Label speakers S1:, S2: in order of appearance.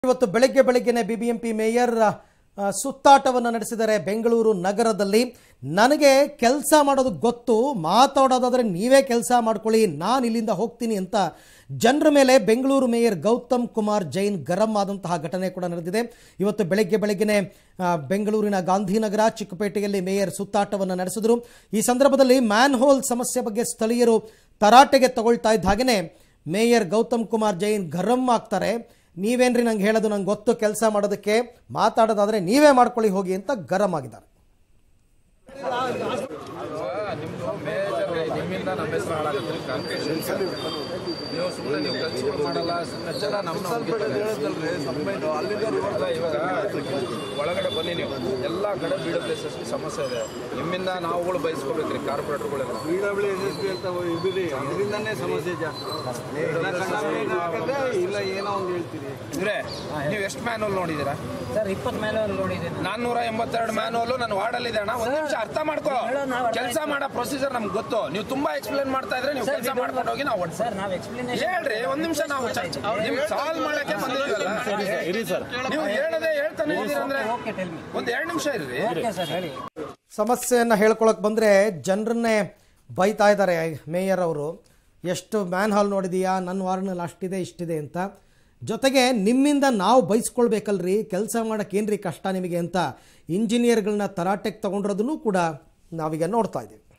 S1: ಇವತ್ತು ಬೆಳಗ್ಗೆ ಬೆಳಗ್ಗೆನೆ ಬಿಬಿಎಂಪಿ ಮೇಯರ್ ಆ, ಸುತ್ತಾಟವನ್ನು ನಡೆಸಿದ್ದಾರೆ ಬೆಂಗಳೂರು ನಗರದಲ್ಲಿ ನನಗೆ ಕೆಲಸ ಮಾಡೋದು ಗೊತ್ತು ಮಾತಾಡೋದಾದ್ರೆ ನೀವೇ ಕೆಲಸ ಮಾಡ್ಕೊಳ್ಳಿ ನಾನು ಇಲ್ಲಿಂದ ಹೋಗ್ತೀನಿ ಅಂತ ಜನರ ಮೇಲೆ ಬೆಂಗಳೂರು ಮೇಯರ್ ಗೌತಮ್ ಕುಮಾರ್ ಜೈನ್ ಗರಂ ಆದಂತಹ ಘಟನೆ ಕೂಡ ನಡೆದಿದೆ ಇವತ್ತು ಬೆಳಗ್ಗೆ ಬೆಳಗ್ಗೆನೆ ಆ, ಬೆಂಗಳೂರಿನ ಗಾಂಧಿನಗರ ಚಿಕ್ಕಪೇಟೆಯಲ್ಲಿ ಮೇಯರ್ ಸುತ್ತಾಟವನ್ನು ನಡೆಸಿದ್ರು ಈ ಸಂದರ್ಭದಲ್ಲಿ ಮ್ಯಾನ್ ಹೋಲ್ ಸಮಸ್ಯೆ ಬಗ್ಗೆ ಸ್ಥಳೀಯರು ತರಾಟೆಗೆ ತಗೊಳ್ತಾ ಇದ್ದ ಹಾಗೆಯೇ ಮೇಯರ್ ಗೌತಮ್ ಕುಮಾರ್ ಜೈನ್ ಗರಂ ಆಗ್ತಾರೆ ನೀವೇನ್ರಿ ನಂಗೆ ಹೇಳೋದು ನಂಗೆ ಗೊತ್ತು ಕೆಲಸ ಮಾಡೋದಕ್ಕೆ ಮಾತಾಡೋದಾದ್ರೆ ನೀವೇ ಮಾಡ್ಕೊಳ್ಳಿ ಹೋಗಿ ಅಂತ ಗರಂ ಆಗಿದ್ದಾರೆ
S2: ನಿಮ್ದು ಮೇಜರ್ ನಿಮ್ಮಿಂದ ನಮ್ಮ ಹೆಸರು ಹಾಳಾಗುತ್ತೆ ಕಾನ್ಫಿಡೆನ್ಸ್ ನೀವು ಸುಮ್ಮನೆ ನೀವು ಕೆಲಸಗಳು ಮಾಡಲ್ಲ ಸುಮ್ಮನೆ ಜನ ನಮ್ಮ ಅಲ್ಲಿಂದ ಇವಾಗ ಒಳಗಡೆ ಬನ್ನಿ ನೀವು ಎಲ್ಲ ಕಡೆ B W S S P ಸಮಸ್ಯೆ ಇದೆ ನಿಮ್ಮಿಂದ ನಾವುಗಳು ಬಯಸ್ಕೋಬೇಕ್ರಿ ಕಾರ್ಪೊರೇಟರ್ಗಳೆಲ್ಲ
S3: P W S S P ಅಂತ ಇದ್ದೀರಿ ಅದರಿಂದನೇ ಸಮಸ್ಯೆ ಜಾಸ್ತಿ ಇಲ್ಲ ಏನೋ ಒಂದು ಹೇಳ್ತೀರಿ
S2: ಇದ್ರೆ ನೀವು ಎಷ್ಟು ಮ್ಯಾನುವಲ್ ನೋಡಿದ್ದೀರಾ
S4: ಸರ್ ಇಪ್ಪತ್ತು ಮೇಲೆ ನೋಡಿದ್ದೀನಿ
S2: ನಾನ್ನೂರ ಎಂಬತ್ತೆರಡು ಮ್ಯಾನುವಲ್ ನಾನು ವಾರ್ಡಲ್ಲಿದೆ ಅಣ್ಣ ಒಂದು ನಿಮಿಷ ಅರ್ಥ ಮಾಡ್ಕೋ ಕೆಲಸ ಮಾಡೋ ಪ್ರೊಸೀಜರ್ ನಮ್ಗೆ ಗೊತ್ತು ನೀವು ತುಂಬಾ ಎಕ್ಸ್ಪ್ಲೇನ್ ಮಾಡ್ತಾ ಇದ್ರೆ ನೀವು ಕೆಲಸ ಮಾಡ್ಕೊಂಡು ಹೋಗಿ ನಾವು ಹೊಡ್ಸ
S4: ಸರ್ ನಾವು ಎಕ್ಸ್ಪ್ಲನೇಷನ್
S2: ಹೇಳ್ರಿ ಒಂದ್ ನಿಮಿಷ ನಾವು ನಿಮ್ ಸಾಲ್ವ್ ಮಾಡಕ್ಕೆ ಬಂದಿದ್ದೀವಲ್ಲ ನೀವು ಹೇಳದೆ ಹೇಳ್ತಾನೆ ಇದ್ದೀರಂದ್ರೆ
S4: ಓಕೆ ಟೆಲ್ ಮಿ
S2: ಒಂದ್ ಎರಡ್ ನಿಮಿಷ ಇರ್ರಿ
S4: ಓಕೆ ಸರ್ ಹೇಳಿ
S1: ಸಮಸ್ಯೆಯನ್ನು ಹೇಳ್ಕೊಳಕ್ ಬಂದರೆ ಜನರನ್ನೇ ಬೈತಾ ಇದ್ದಾರೆ ಮೇಯರ್ ಅವರು ಎಷ್ಟು ಮ್ಯಾನ್ ಹಾಲ್ ನೋಡಿದೀಯಾ ನನ್ನ ವಾರ್ಡ್ನಲ್ಲಿ ಅಷ್ಟಿದೆ ಇಷ್ಟಿದೆ ಅಂತ ಜೊತೆಗೆ ನಿಮ್ಮಿಂದ ನಾವು ಬೈಸ್ಕೊಳ್ಬೇಕಲ್ರಿ ಕೆಲಸ ಮಾಡೋಕೆ ಏನ್ರಿ ಕಷ್ಟ ನಿಮಗೆ ಅಂತ ಇಂಜಿನಿಯರ್ಗಳನ್ನ ತರಾಟೆಗೆ ತಗೊಂಡಿರೋದನ್ನು ಕೂಡ ನಾವೀಗ ನೋಡ್ತಾ ಇದ್ದೀವಿ